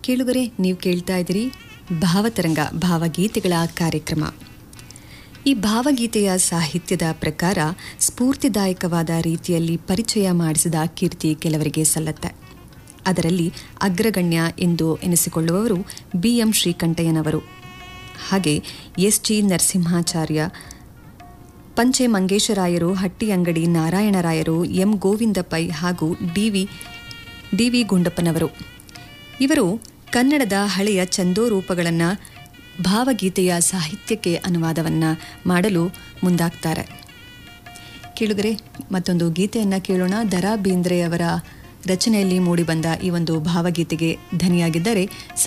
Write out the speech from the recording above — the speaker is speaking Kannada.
ಕೇಳುಗರೆ ನೀವು ಕೇಳ್ತಾ ಇದ್ದೀರಿ ಭಾವತರಂಗ ಭಾವಗೀತೆಗಳ ಕಾರ್ಯಕ್ರಮ ಈ ಭಾವಗೀತೆಯ ಸಾಹಿತ್ಯದ ಪ್ರಕಾರ ಸ್ಫೂರ್ತಿದಾಯಕವಾದ ರೀತಿಯಲ್ಲಿ ಪರಿಚಯ ಮಾಡಿಸಿದ ಕೀರ್ತಿ ಕೆಲವರಿಗೆ ಸಲ್ಲತ್ತೆ ಅದರಲ್ಲಿ ಅಗ್ರಗಣ್ಯ ಎಂದು ಎನಿಸಿಕೊಳ್ಳುವವರು ಬಿ ಎಂ ಶ್ರೀಕಂಠಯ್ಯನವರು ಹಾಗೆ ಎಸ್ ಜಿ ನರಸಿಂಹಾಚಾರ್ಯ ಪಂಚೆ ಮಂಗೇಶರಾಯರು ಹಟ್ಟಿಯಂಗಡಿ ನಾರಾಯಣರಾಯರು ಎಂ ಗೋವಿಂದ ಪೈ ಹಾಗೂ ಡಿವಿ ಡಿವಿ ಗುಂಡಪ್ಪನವರು ಇವರು ಕನ್ನಡದ ಹಳೆಯ ಚಂದೋರೂಪಗಳನ್ನು ಭಾವಗೀತೆಯ ಸಾಹಿತ್ಯಕ್ಕೆ ಅನುವಾದವನ್ನು ಮಾಡಲು ಮುಂದಾಗ್ತಾರೆ ಕೇಳಿದರೆ ಮತ್ತೊಂದು ಗೀತೆಯನ್ನು ಕೇಳೋಣ ದರಾ ಬೇಂದ್ರೆಯವರ ರಚನೆಯಲ್ಲಿ ಮೂಡಿಬಂದ ಈ ಒಂದು ಭಾವಗೀತೆಗೆ ಧನಿಯಾಗಿದ್ದರೆ